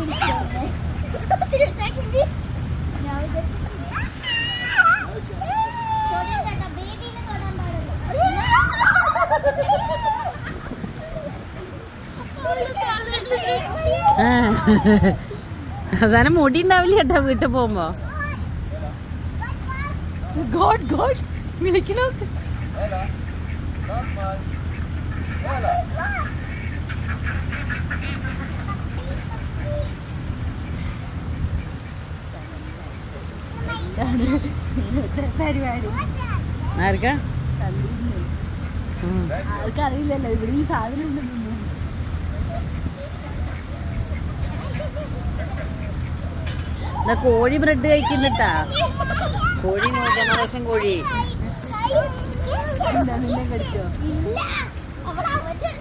ആ. അവസാനം മുടി ഉണ്ടാവില്ല കേട്ടോ വീട്ടിൽ പോകുമ്പോ ഗോഡ് ഗോഡ് വിളിക്കണോ പരിപാടി ആർക്കാ ഉം. ആർക്കറിയില്ലല്ലോ ഇവിടെ ഈ സാധനം ഉണ്ടെന്നൊന്നും ദാ കോഴി ബ്രെഡ് കഴിക്കുന്നുട്ടാ കോഴി ന്യൂ ജനറേഷൻ കോഴി എന്താ നിന്നെ കടിച്ചോ ഇല്ല അവൾ അവന്റെ